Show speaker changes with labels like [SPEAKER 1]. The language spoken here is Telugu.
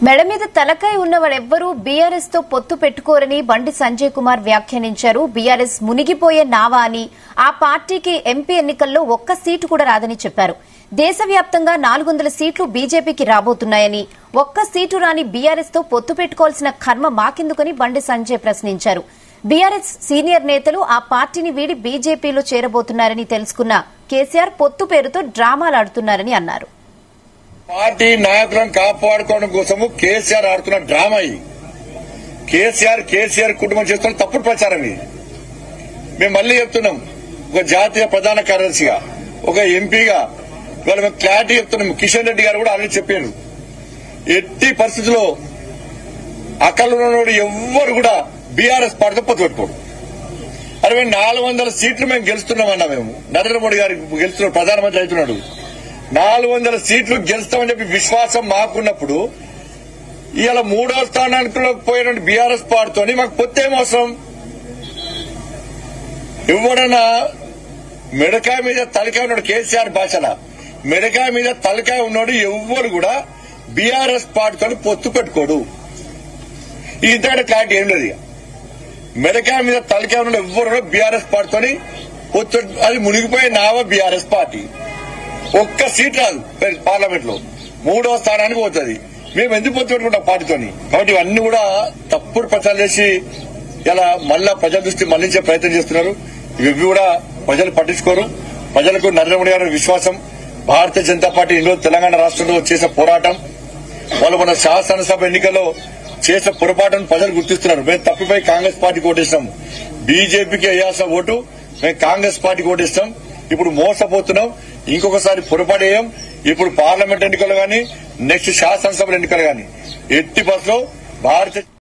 [SPEAKER 1] మెడ మీద తలకాయ ఉన్నవాడెవ్వరూ బీఆర్ఎస్ తో పొత్తు పెట్టుకోరని బండి సంజయ్ కుమార్ వ్యాఖ్యానించారు బీఆర్ఎస్ మునిగిపోయే నావా అని ఆ పార్టీకి ఎంపీ ఎన్నికల్లో ఒక్క సీటు కూడా రాదని చెప్పారు దేశవ్యాప్తంగా నాలుగు వందల సీట్లు బీజేపీకి రాబోతున్నాయని ఒక్క సీటు రాని బీఆర్ఎస్ తో పొత్తు పెట్టుకోవాల్సిన కర్మ మాకెందుకని బండి సంజయ్ ప్రశ్నించారు బీఆర్ఎస్ సీనియర్ నేతలు ఆ పార్టీని వీడి బీజేపీలో చేరబోతున్నారని తెలుసుకున్న కేసీఆర్ పొత్తు పేరుతో డ్రామాలాడుతున్నారని అన్నారు
[SPEAKER 2] పార్టీ నాయకులను కాపాడుకోవడం కోసము కేసీఆర్ ఆడుతున్న డ్రామా ఇది కేసీఆర్ కేసీఆర్ కుటుంబం చేస్తున్న తప్పుడు ప్రచారం ఇది మేము మళ్ళీ చెప్తున్నాం ఒక జాతీయ ప్రధాన కార్యదర్శిగా ఒక ఎంపీగా ఇవాళ మేము క్లారిటీ చెప్తున్నాం కిషన్ రెడ్డి గారు కూడా ఆల్రెడీ చెప్పారు ఎట్టి పరిస్థితుల్లో అక్కడున్నోడు ఎవ్వరు కూడా బీఆర్ఎస్ పార్టీతో పొత్తు పెట్టుకోడు అరే మేము నాలుగు వందల సీట్లు మేము గెలుస్తున్నామన్నా మేము నరేంద్ర మోడీ గారు గెలుస్తున్నాడు ప్రధానమంత్రి అవుతున్నాడు నాలుగు వందల సీట్లు గెలుస్తామని చెప్పి విశ్వాసం మాకున్నప్పుడు ఇవాళ మూడో స్థానానికి పోయినటువంటి బీఆర్ఎస్ పార్టీతోని మాకు పొత్తేం అవసరం ఎవడన్నా మెడకాయ మీద తలకాయ ఉన్నాడు కేసీఆర్ భాషల మెడకాయ మీద తలకాయ ఉన్నాడు ఎవ్వరు కూడా బీఆర్ఎస్ పార్టీతో పొత్తు పెట్టుకోడు ఈ ఇంతకంటే క్లారిటీ ఏం లేదు ఇక. మెడకాయ మీద తలకాయ ఉన్నాడు ఎవ్వరు కూడా బీఆర్ఎస్ పార్టీతోని పొత్తు అది మునిగిపోయే నావా బీఆర్ఎస్ పార్టీ ఒక్క సీట్ రాదు పార్లమెంట్ లో మూడో స్థానానికి పోతుంది మేము ఎందుకు పొత్తు పెట్టుకుంటాం పార్టీతోని కాబట్టి ఇవన్నీ కూడా తప్పుడు ప్రచారం చేసి ఇలా మళ్ళా ప్రజల దృష్టి మళ్లించే ప్రయత్నం చేస్తున్నారు ఇవి కూడా ప్రజలు పట్టించుకోరు ప్రజలకు నరేంద్ర మోడీ గారి విశ్వాసం భారతీయ జనతా పార్టీ ఇందులో తెలంగాణ రాష్ట్రంలో చేసే పోరాటం వాళ్ళు మన శాసనసభ ఎన్నికల్లో చేసిన పొరపాటును ప్రజలు గుర్తిస్తున్నారు మేము తప్పిపోయి కాంగ్రెస్ పార్టీకి ఓటేసినాం బీజేపీకి వేయాల్సిన ఓటు మేము కాంగ్రెస్ పార్టీకి ఓటేస్తాం ఇప్పుడు మోసపోతున్నాం ఇంకొకసారి పొరపాటు వేయం ఇప్పుడు పార్లమెంట్ ఎన్నికలు గాని నెక్స్ట్ శాసనసభ ఎన్నికలు గాని ఎట్టి బస్సులో భారతీయ